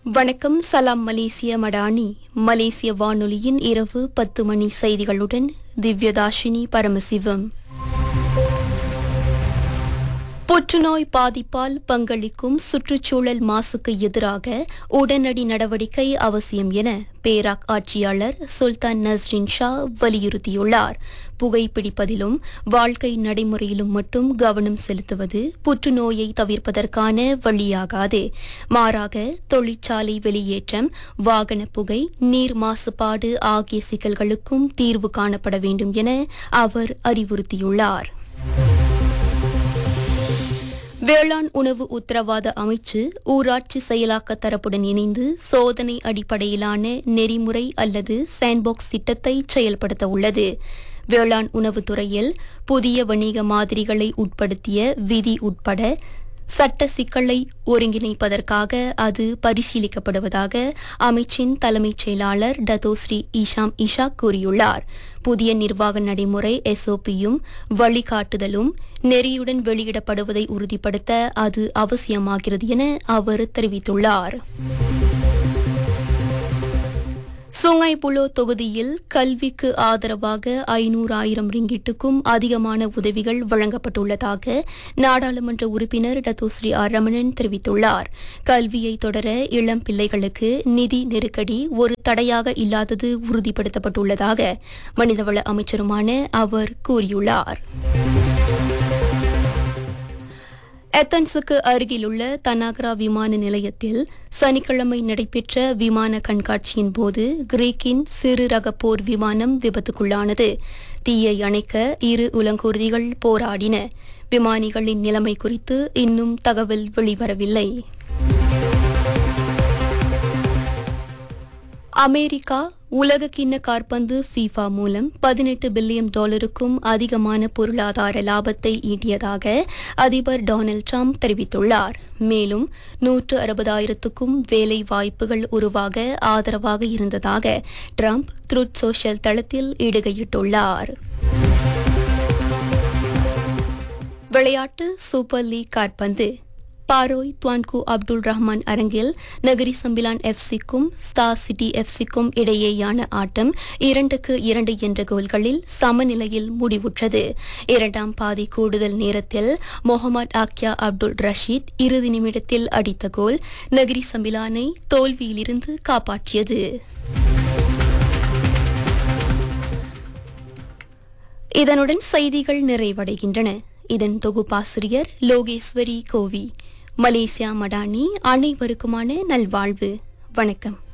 வணக்கம் சலாம் மலேசிய மடானி மலேசிய வானொலியின் இரவு பத்து மணி செய்திகளுடன் திவ்யதாஷினி பரமசிவம் புற்றுநோய் பாதிப்பால் பங்களிக்கும் சுற்றுச்சூழல் மாசுக்கு எதிராக உடனடி நடவடிக்கை அவசியம் என பேராக் ஆட்சியாளர் சுல்தான் நஸ்ரின் ஷா வலியுறுத்தியுள்ளார் புகைப்பிடிப்பதிலும் வாழ்க்கை நடைமுறையிலும் மட்டும் கவனம் செலுத்துவது புற்றுநோயை தவிர்ப்பதற்கான வழியாகாது மாறாக தொழிற்சாலை வெளியேற்றம் வாகன புகை நீர் மாசுபாடு ஆகிய சிக்கல்களுக்கும் தீர்வு காணப்பட வேண்டும் என அவர் அறிவுறுத்தியுள்ளார் வேளாண் உணவு உத்தரவாத அமைச்சு ஊராட்சி செயலாக்க தரப்புடன் இணைந்து சோதனை அடிப்படையிலான நெறிமுறை அல்லது சாண்ட்பாக்ஸ் திட்டத்தை செயல்படுத்த உள்ளது வேளாண் உணவுத்துறையில் புதிய வணிக மாதிரிகளை உட்படுத்திய விதி உட்பட சட்ட சிக்கலை ஒருங்கிணைப்பதற்காக அது பரிசீலிக்கப்படுவதாக அமைச்சின் தலைமைச் செயலாளர் டத்தோஸ்ரீ ஈஷாம் இஷா கூறியுள்ளார் புதிய நிர்வாக நடைமுறை எஸ்ஓபியும் வழிகாட்டுதலும் நெறியுடன் வெளியிடப்படுவதை உறுதிப்படுத்த அது அவசியமாகிறது என அவர் தெரிவித்துள்ளார் சுங்காய் புலோ தொகுதியில் கல்விக்கு ஆதரவாக ஐநூறாயிரம் ரிங்கிட்டுக்கும் அதிகமான உதவிகள் வழங்கப்பட்டுள்ளதாக நாடாளுமன்ற உறுப்பினர் டத்தோஸ்ரீ ஆர் ரமணன் தெரிவித்துள்ளார் கல்வியை தொடர இளம் பிள்ளைகளுக்கு நிதி நெருக்கடி ஒரு தடையாக இல்லாதது உறுதிப்படுத்தப்பட்டுள்ளதாக மனிதவள அமைச்சருமான அவர் கூறியுள்ளார் ஏத்தன்ஸுக்கு அருகிலுள்ள தனாகரா விமான நிலையத்தில் சனிக்கிழமை நடைபெற்ற விமான கண்காட்சியின் போது கிரீக்கின் சிறு ரக போர் விமானம் விபத்துக்குள்ளானது தீயை அணைக்க இரு உலங்கூர்திகள் போராடின விமானிகளின் நிலைமை குறித்து இன்னும் தகவல் வெளிவரவில்லை அமெரிக்கா உலக கிண்ண காற்பந்து ஃபீஃபா மூலம் பதினெட்டு பில்லியன் டாலருக்கும் அதிகமான பொருளாதார லாபத்தை ஈட்டியதாக அதிபர் டொனால்ட் ட்ரம்ப் தெரிவித்துள்ளார் மேலும் நூற்று அறுபதாயிரத்துக்கும் வேலை வாய்ப்புகள் உருவாக ஆதரவாக இருந்ததாக ட்ரம்ப் த்ருட் சோஷியல் தளத்தில் இடுகையிட்டுள்ளார் விளையாட்டு சூப்பர் லீக் காற்பந்து பாரோய் துவான்கு அப்துல் ரஹ்மான் அரங்கில் நகரி சம்பிலான் எஃப்சிக்கும் ஸ்டார் சிட்டி எஃப்சிக்கும் இடையேயான ஆட்டம் இரண்டுக்கு இரண்டு என்ற கோல்களில் சமநிலையில் முடிவுற்றது இரண்டாம் பாதி கூடுதல் நேரத்தில் முகமது ஆக்யா அப்துல் ரஷீத் இறுதி நிமிடத்தில் அடித்த கோல் நகரி சம்பிலானை தோல்வியிலிருந்து காப்பாற்றியது இதனுடன் செய்திகள் நிறைவடைகின்றன இதன் தொகுப்பாசிரியர் லோகேஸ்வரி கோவி மலேசியா மடானி அனைவருக்குமான நல்வாழ்வு வணக்கம்